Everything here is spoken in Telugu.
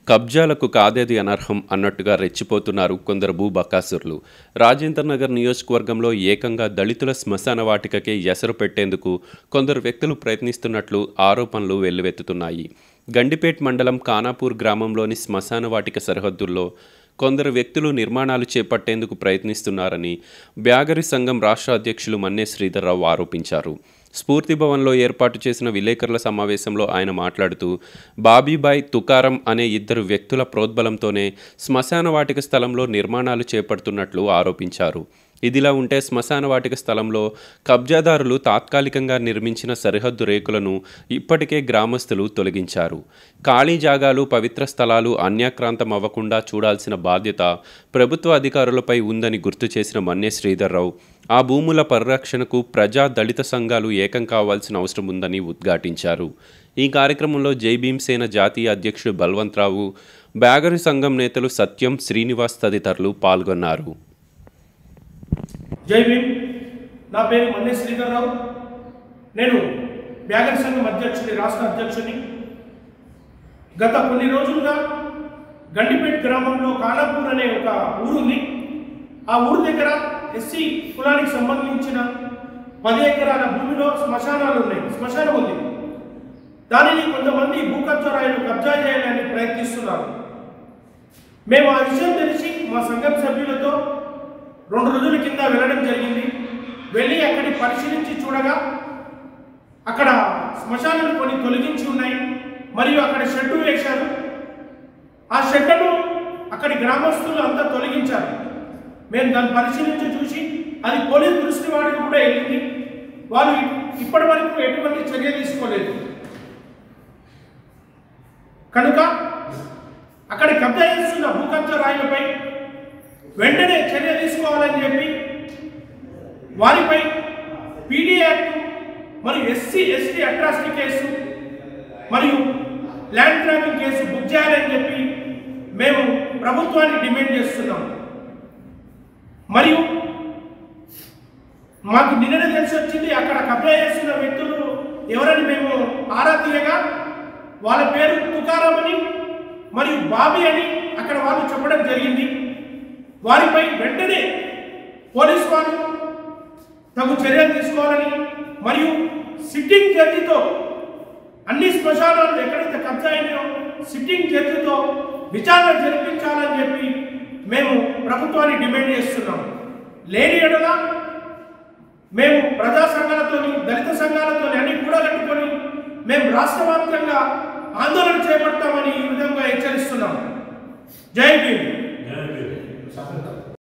కబ్జాలకు కాదేది అనర్హం అన్నట్టుగా రెచ్చిపోతున్నారు కొందరు భూ బకాసురులు రాజేంద్ర నగర్ నియోజకవర్గంలో ఏకంగా దళితుల శ్మశాన వాటికకే ఎసరు పెట్టేందుకు కొందరు వ్యక్తులు ప్రయత్నిస్తున్నట్లు ఆరోపణలు వెల్లువెత్తుతున్నాయి గండిపేట్ మండలం కానాపూర్ గ్రామంలోని శ్మశాన వాటిక సరిహద్దుల్లో కొందరు వ్యక్తులు నిర్మాణాలు చేపట్టేందుకు ప్రయత్నిస్తున్నారని బ్యాగరి సంఘం రాష్ట్ర అధ్యక్షులు మన్నే శ్రీధర్రావు ఆరోపించారు స్ఫూర్తి భవన్లో ఏర్పాటు చేసిన విలేకరుల సమావేశంలో ఆయన మాట్లాడుతూ బాబీబాయ్ తుకారం అనే ఇద్దరు వ్యక్తుల ప్రోద్బలంతోనే శ్మశాన వాటిక స్థలంలో నిర్మాణాలు చేపడుతున్నట్లు ఆరోపించారు ఇదిలా ఉంటే శ్మశాన వాటిక స్థలంలో కబ్జాదారులు తాత్కాలికంగా నిర్మించిన సరిహద్దు రేకులను ఇప్పటికే గ్రామస్తులు తొలగించారు ఖాళీ జాగాలు పవిత్ర స్థలాలు అన్యాక్రాంతం అవ్వకుండా చూడాల్సిన బాధ్యత ప్రభుత్వ అధికారులపై ఉందని గుర్తు చేసిన మన్నే శ్రీధర్రావు ఆ భూముల పరిరక్షణకు ప్రజా దళిత సంఘాలు ఏకం కావాల్సిన అవసరం ఉందని ఉద్ఘాటించారు ఈ కార్యక్రమంలో జై భీమ్సేన జాతీయ అధ్యక్షుడు బల్వంతరావు బ్యాగరి సంఘం నేతలు సత్యం శ్రీనివాస్ తదితరులు పాల్గొన్నారు జై భీమ్ నా పేరు మన్నే శ్రీధర్రావు నేను బ్యాగర్ సంఘం అధ్యక్షుడి రాష్ట్ర అధ్యక్షుడిని గత కొన్ని రోజులుగా గండిపేట్ గ్రామంలో కానాపూర్ అనే ఒక ఊరుంది ఆ ఊరు దగ్గర ఎస్సీ కులానికి సంబంధించిన పది ఎకరాల భూమిలో శ్మశానాలు ఉన్నాయి శ్మశానం ఉంది దానిని కొంతమంది భూకబ్జారాయలు కబ్జా చేయాలని ప్రయత్నిస్తున్నారు మేము ఆ విషయం తెలిసి మా సంఘం సభ్యులతో రెండు రోజుల కింద వెళ్ళడం జరిగింది వెళ్ళి అక్కడి పరిశీలించి చూడగా అక్కడ శ్మశానాలు కొన్ని తొలగించి ఉన్నాయి మరియు అక్కడ షెడ్డు వేశారు ఆ షెడ్డును అక్కడి గ్రామస్తులు అంతా తొలగించారు మేము దాన్ని పరిశీలించి చూసి అది పోలీస్ దృష్టి వాడికి కూడా వెళ్ళింది వాళ్ళు ఇప్పటి వరకు ఎటువంటి చర్య తీసుకోలేదు కనుక అక్కడ కబ్జా చేస్తున్న భూ కబ్జా రాయిలపై వెంటనే చర్య తీసుకోవాలని చెప్పి వారిపై పీడీ యాక్ట్ మరియు ఎస్సీ ఎస్టీ అట్రాసిటీ కేసు మరియు ల్యాండ్ గ్రాబింగ్ కేసు బుక్ చేయాలని చెప్పి మేము ప్రభుత్వాన్ని డిమాండ్ చేస్తున్నాం మరియు మాకు నిన్ననే తెలిసి వచ్చింది అక్కడ కబ్జా చేస్తున్న వ్యక్తులు ఎవరని మేము ఆరా తీయగా వాళ్ళ పేరు తుకారం అని మరియు బాబీ అని అక్కడ వాళ్ళు చెప్పడం జరిగింది వారిపై వెంటనే పోలీస్ వారు తగు చర్యలు తీసుకోవాలని మరియు సిట్టింగ్ జడ్జితో అన్ని శ్మశానాలు ఎక్కడైతే కబ్జా అయినాయో సిట్టింగ్ జడ్జితో విచారణ జరిపించాలని చెప్పి మేము ప్రభుత్వాన్ని డిమాండ్ చేస్తున్నాం లేని ఎడల మేము ప్రజా సంఘాలతోని దళిత సంఘాలతోని అన్ని కూడగట్టుకొని మేము రాష్ట్ర వ్యాప్తంగా ఆందోళన చేపడతామని ఈ విధంగా హెచ్చరిస్తున్నాం జై భీమ్